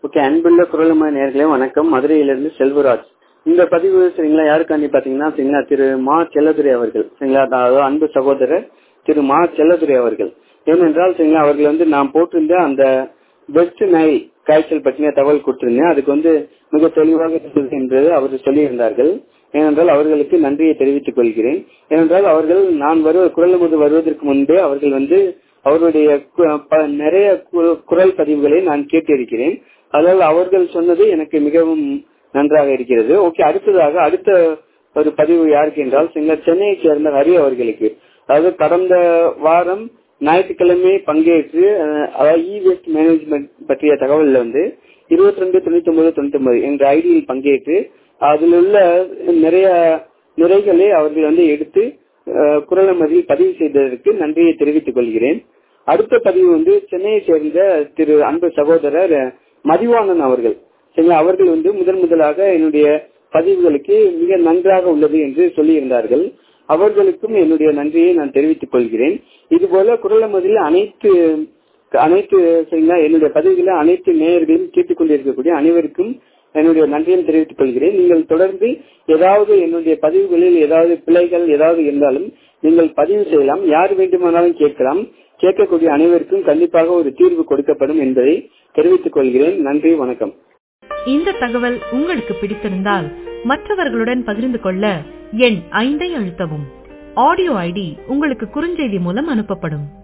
okay அன்புள்ள குரலுமா நேர்களே வணக்கம் மதுரையிலிருந்து செல்வராஜ் இந்த பதிவு சரிங்களா யாருக்காண்டி பாத்தீங்கன்னா சரிங்களா திரு மா செல்லதுரை அவர்கள் சரிங்களா அதாவது அன்பு சகோதரர் திரு மா செல்லதுரை அவர்கள் ஏனென்றால் சரிங்களா அவர்கள் வந்து நான் போட்டிருந்த அந்த பெஸ்ட் நைல் காய்ச்சல் பற்றின தகவல் கொடுத்திருந்தேன் அதுக்கு வந்து மிக தெளிவாக இருந்தது என்று அவர் சொல்லியிருந்தார்கள் ஏனென்றால் அவர்களுக்கு நன்றியை தெரிவித்துக் கொள்கிறேன் ஏனென்றால் அவர்கள் நான் வருவ குரல் முது வருவதற்கு முன்பே அவர்கள் வந்து அவருடைய கு- ப- நிறைய கு- குரல் பதிவுகளை நான் கேட்டிருக்கிறேன் அதனால் அவர்கள் சொன்னது எனக்கு மிகவும் நன்றாக இருக்கிறது ஓகே அடுத்ததாக அடுத்த ஒரு பதிவு யாருக்கு என்றால் சிங்க சென்னையை சேர்ந்த ஹரி அவர்களுக்கு அதாவது கடந்த வாரம் ஞாயிற்றுக்கிழமை பங்கேற்று அஹ், அதாவது இ வேஸ்ட் மேனேஜ்மெண்ட் பற்றிய தகவல்ல வந்து இருபத்தி ரெண்டு தொண்ணூத்தி ஒன்பது தொண்ணூத்தி ஒன்பது என்ற ஐடியில் பங்கேற்று அதில் உள்ள நிறைய நிறைகளை அவர்கள் வந்து எடுத்து அஹ், குரல் மதியில் பதிவு செய்ததற்கு நன்றியை தெரிவித்துக் கொள்கிறேன் அடுத்த பதிவு வந்து சென்னையை சேர்ந்த திரு அன்பு சகோதரர் அஹ், மதிவாணன் அவர்கள் சரிங்களா அவர்கள் வந்து முதன் முதலாக என்னுடைய பதிவுகளுக்கு மிக நன்றாக உள்ளது என்று சொல்லியிருந்தார்கள் அவர்களுக்கும் என்னுடைய நன்றியை நான் தெரிவித்துக் கொள்கிறேன் இதுபோல குரல் மதில் அனைத்து அனைத்து சரிங்களா என்னுடைய பதிவுகளை அனைத்து நேயர்களும் கேட்டுக்கொண்டிருக்கக்கூடிய அனைவருக்கும் என்னுடைய நன்றியை தெரிவித்துக் கொள்கிறேன் நீங்கள் தொடர்ந்து ஏதாவது என்னுடைய பதிவுகளில் ஏதாவது பிழைகள் ஏதாவது இருந்தாலும் நீங்கள் பதிவு செய்யலாம் யார் வேண்டுமானாலும் கேட்கலாம் கேட்கக்கூடிய அனைவருக்கும் கண்டிப்பாக ஒரு தீர்வு கொடுக்கப்படும் என்பதை தெரிவித்துக் கொள்கிறேன் நன்றி வணக்கம் இந்த தகவல் உங்களுக்கு பிடித்திருந்தால் மற்றவர்களுடன் பகிர்ந்து கொள்ள எண் ஐந்தை அழுத்தவும் ஆடியோ ஐடி உங்களுக்கு குறுஞ்செய்தி மூலம் அனுப்பப்படும்